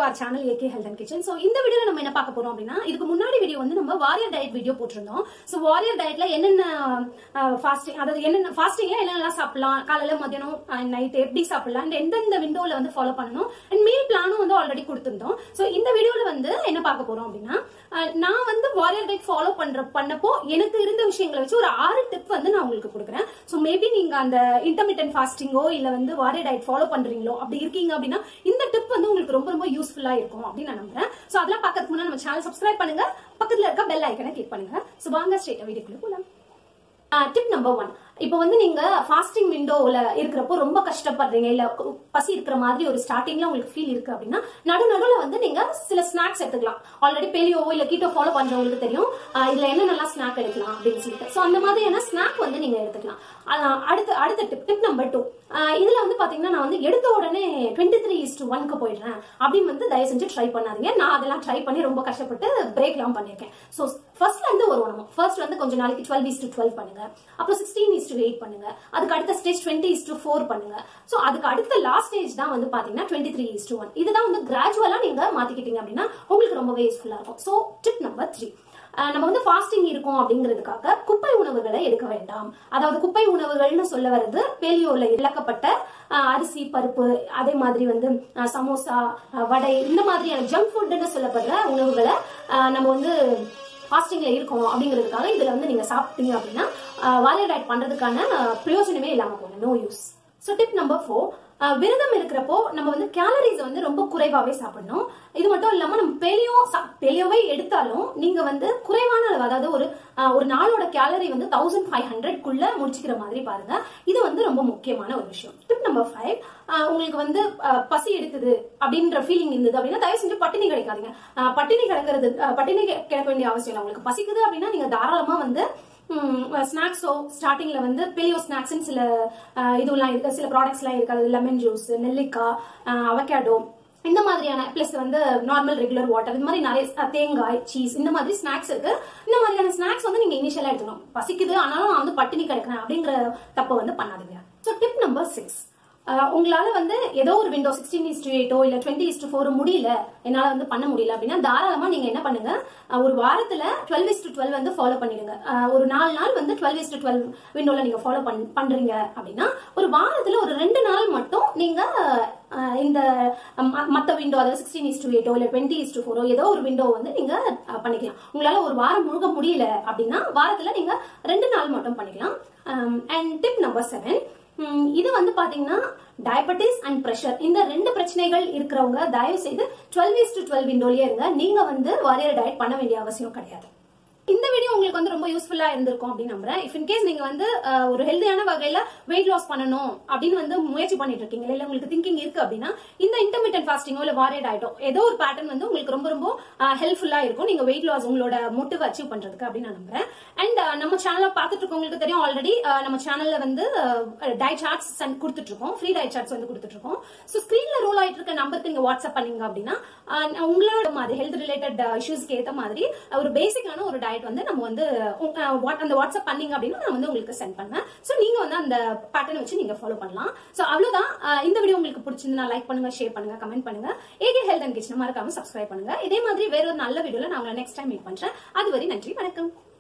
R channel AK health and kitchen so இந்த வீடியோல நம்ம என்ன பார்க்க போறோம் அப்படின்னா இதுக்கு முன்னாடி வீடியோ வந்து நம்ம வாரியர் டயட் வீடியோ போட்டிருந்தோம் ஸோ வாரியர் டயட்ல என்னென்ன ஃபாஸ்டிங் அதாவது என்னென்ன ஃபாஸ்டிங்ல என்னென்னலாம் சாப்பிடலாம் காலையில மதியானம் நைட் எப்படி சாப்பிடலாம் and எந்தெந்த விண்டோல வந்து ஃபாலோ பண்ணணும் அண்ட் மீல் பிளானும் வந்து ஆல்ரெடி கொடுத்திருந்தோம் ஸோ இந்த வீடியோல வந்து என்ன பார்க்க போறோம் அப்படின்னா அஹ், நான் வந்து வாரியர் டயட் ஃபாலோ பண்ற பண்ணப்போ எனக்கு இருந்த விஷயங்களை வச்சு ஒரு ஆறு டிப் வந்து நான் உங்களுக்கு கொடுக்குறேன் ஸோ மேபி நீங்க அந்த இன்டர்மீடியன்ட் ஃபாஸ்டிங்கோ இல்ல வந்து வாரியர் டயட் ஃபாலோ பண்றீங்களோ அப்படி இருக்கீங்க அப்படின்னா இந்த டிப் வந்து உங்களுக்கு ரொம்ப ரொம்ப யூஸ்ஃபுல்லா இருக்கும் அப்படின்னு நான் நம்புறேன் ஸோ அதெல்லாம் பார்க்கறதுக்கு முன்னாடி நம்ம சேனல் சப்ஸ்கிரைப் பண்ணுங்க பக்கத்துல இருக்க பெல் ஐக்கனை கிளிக் பண்ணுங்க ஸோ வாங்க ஸ்ட்ரெயிட்டா வீடியோக்குள்ள போலாம் டிப் நம்பர் ஒன் இப்போ வந்து நீங்க ஃபாஸ்டிங் விண்டோல இருக்கிறப்போ ரொம்ப கஷ்டப்படுறீங்க இல்ல கு- பசி இருக்கிற மாதிரி ஒரு ஸ்டார்டிங்ல உங்களுக்கு ஃபீல் இருக்கு அப்படின்னா நடு நடுவுல வந்து நீங்க சில ஸ்நாக்ஸ் எடுத்துக்கலாம் ஆல்ரெடி பெலியோவோ இல்ல கீட்டோ ஃபாலோ பண்றவங்களுக்கு தெரியும் ஆஹ் இதுல என்னென்னலாம் ஸ்நாக் எடுக்கலாம் அப்படின்னு சொல்லிட்டு சோ அந்த மாதிரியான ஸ்நாக் வந்து நீங்க எடுத்துக்கலாம் ஆஹ் அடுத்த அடுத்த டிப் டிப் நம்பர் டூ இதுல வந்து பாத்தீங்கன்னா நான் வந்து எடுத்த உடனே டுவெண்ட்டி த்ரீ இஸ் டு ஒன்க்கு போயிடுறேன் அப்படின்னு வந்து தயவு செஞ்சு ட்ரை பண்ணாதீங்க நான் அதெல்லாம் ட்ரை பண்ணி ரொம்ப கஷ்டப்பட்டு பிரேக் எல்லாம் பண்ணிருக்கேன் ஸோ ஃபர்ஸ்ட்ல இருந்து ஒரு உணவு ஃபர்ஸ்ட் வந்து கொஞ்ச நாளைக்கு டுவெல் இஸ் டு டுவெல் பண்ணுங்க அப்புறம் சிக்ஸ்டீன் இஸ் டு எயிட் பண்ணுங்க அதுக்கு அடுத்த stage twenty is to four பண்ணுங்க ஸோ அதுக்கு அடுத்த லாஸ்ட் ஸ்டேஜ் தான் வந்து பாத்தீங்கன்னா twenty three is to one இதுதான் வந்து கிராஜுவலா நீங்க மாத்திக்கிட்டீங்க அப்படின்னா உங்களுக்கு ரொம்பவே யூஸ்ஃபுல்லா இருக்கும் ஸோ டிப் நம்பர் த்ரீ நம்ம வந்து ஃபாஸ்டிங் இருக்கோம் அப்படிங்கிறதுக்காக குப்பை உணவுகளை எடுக்க வேண்டாம் அதாவது குப்பை உணவுகள்னு சொல்ல வர்றது பேலியோல இழக்கப்பட்ட அஹ், அரிசி பருப்பு அதே மாதிரி வந்து அஹ், சமோசா அஹ், வடை இந்த மாதிரியான ஜங்க் ஃபுட்னு சொல்லப்படுற உணவுகளை அஹ், நம்ம வந்து ஃபாஸ்டிங்ல இருக்கோம் அப்படிங்கிறதுக்காக இதுல வந்து நீங்க சாப்பிட்டீங்க அப்படின்னா வாலியர் டயட் பண்றதுக்கான அஹ், பிரயோஜனமே இல்லாம போகும் no use so tip number four விரதம் இருக்கிறப்போ நம்ம வந்து கேலரிஸ் வந்து ரொம்ப குறைவாவே சாப்பிடணும் இது மட்டும் இல்லாம நம்ம பெலியோ பெலியோவே எடுத்தாலும் நீங்க வந்து குறைவான அளவு அதாவது ஒரு அஹ், ஒரு நாளோட கேலரி வந்து தௌசண்ட் ஃபைவ் ஹண்ட்ரட் குள்ள முடிச்சுக்கிற மாதிரி பாருங்க இது வந்து ரொம்ப முக்கியமான ஒரு விஷயம் டிப் நம்பர் ஃபைவ் உங்களுக்கு வந்து அஹ், பசி எடுக்குது அப்படின்ற ஃபீலிங் இருந்தது அப்படின்னா தயவு செஞ்சு பட்டினி கிடைக்காதீங்க அஹ், பட்டினி கிடக்கிறது அஹ், பட்டினி கி- கிடக்க வேண்டிய அவசியம் இல்லை உங்களுக்கு பசிக்குது அப்படின்னா நீங்க தாராளமா வந்து ஸ்நாக்ஸோ ஸ்டார்டிங்ல வந்து பெலியோ ஸ்நாக்ஸ் சில அஹ், இதுலாம் இருக்கு சில ப்ராடக்ட்ஸ் எல்லாம் இருக்காது லெமன் ஜூஸ் நெல்லிக்காய் அவகேடோ இந்த மாதிரியான பிளஸ் வந்து நார்மல் ரெகுலர் வாட்டர் இந்த மாதிரி நிறைய அஹ், தேங்காய் சீஸ் இந்த மாதிரி ஸ்நாக்ஸ் இருக்கு இந்த மாதிரியான ஸ்நாக்ஸ் வந்து நீங்க இனிஷியலா எடுத்துக்கணும் பசிக்குது ஆனாலும் நான் வந்து பட்டினி கிடக்கிறேன் அப்படிங்கிற தப்பை வந்து பண்ணாதீங்க ஸோ டிப் நம்பர் சிக்ஸ் உங்களால வந்து ஏதோ ஒரு விண்டோ சிக்ஸ்டீன் இஸ் டு எயிட்டோ இல்ல டுவெண்ட்டி இஸ் டு ஃபோர் முடியல என்னால வந்து பண்ண முடியல அப்படின்னா தாராளமா நீங்க என்ன பண்ணுங்க அஹ், ஒரு வாரத்துல டுவெல் இஸ் டு டுவெல் வந்து ஃபாலோ பண்ணிடுங்க அஹ், ஒரு நாலு நாள் வந்து டுவெல் இஸ் டு டுவெல் விண்டோல நீங்க ஃபாலோ பண்றீங்க அப்படின்னா ஒரு வாரத்துல ஒரு ரெண்டு நாள் மட்டும் நீங்க அஹ், இந்த ம- மத்த விண்டோ அதாவது சிக்ஸ்டீன் இஸ் டு எயிட்டோ இல்ல டுவெண்ட்டி இஸ் டு ஃபோரோ ஏதோ ஒரு விண்டோ வந்து நீங்க அஹ், பண்ணிக்கலாம் உங்களால ஒரு வாரம் முழுக்க முடியல அப்படின்னா வாரத்துல நீங்க ரெண்டு நாள் மட்டும் பண்ணிக்கலாம் அண்ட் டிப் நம்பர் செவன் இது வந்து பாத்தீங்கன்னா டயபெட்டிஸ் அண்ட் பிரஷர் இந்த ரெண்டு பிரச்சனைகள் இருக்கிறவங்க தயவு செய்து டுவெல் இஸ் டு டுவெல் விண்டோலயே இருங்க நீங்க வந்து வாரியர் டயட் பண்ண வேண்டிய அவசியம் கிடையாது இந்த வீடியோ உங்களுக்கு வந்து ரொம்ப யூஸ்ஃபுல்லா இருந்திருக்கும் அப்படின்னு நம்புறேன் இஃப் இன் கேஸ் நீங்க வந்து அஹ், ஒரு ஹெல்தியான வகையில வெயிட் லாஸ் பண்ணணும் அப்படின்னு வந்து முயற்சி பண்ணிட்டு இருக்கீங்க இல்ல உங்களுக்கு திங்கிங் இருக்கு அப்படின்னா இந்த இன்டர்மீடியன்ட் ஃபாஸ்டிங்கோ இல்ல வாரியர் டயட்டோ ஏதோ ஒரு பேட்டர்ன் வந்து உங்களுக்கு ரொம்ப ரொம்ப ஹெல்ப்ஃபுல்லா இருக்கும் நீங்க வெயிட் லாஸ் உங்களோட மோட்டிவ் அச்சீவ் பண்றதுக்கு அப்படின்னு நான் நம்புறேன் அண்ட் நம்ம சேனலை பார்த்துட்டு இருக்கவங்களுக்கு தெரியும் ஆல்ரெடி நம்ம சேனல்ல வந்து டயட் சார்ட்ஸ் கொடுத்துட்டு இருக்கோம் ஃப்ரீ டயட் சார்ட்ஸ் வந்து கொடுத்துட்டு இருக்கோம் ஸோ ஸ்கிரீன்ல ரோல் ஆயிட்டு இருக்க நம்பருக்கு நீங்க வாட்ஸ்அப் பண்ணீங்க அப்படின்னா அஹ், உங்களோட மாதிரி ஹெல்த் ரிலேட்டட் இஷ்யூஸ்க்கு ஏத்த மாதிரி ஒரு பேசிக்கான ஒரு டயட் வந்து நம்ம வந்து உங்க- அஹ், what- அந்த வாட்ஸ்அப் பண்ணீங்க அப்படின்னா நான் வந்து உங்களுக்கு சென்ட் பண்ணுவேன் ஸோ நீங்க வந்து அந்த பேட்டர்ன் வச்சு நீங்க ஃபாலோ பண்ணலாம் ஸோ அவ்வளவுதான் அஹ், இந்த வீடியோ உங்களுக்கு பிடிச்சிருந்தா லைக் பண்ணுங்க ஷேர் பண்ணுங்க கமெண்ட் பண்ணுங்க ஏகே ஹெல்த் அண்ட் கிச்சன் மறக்காம சப்ஸ்கிரைப் பண்ணுங்க இதே மாதிரி வேற ஒரு நல்ல வீடியோல நான் உங்களை நெக்ஸ்ட் டைம் மீட் பண்றேன் அதுவரை நன்றி வணக்கம்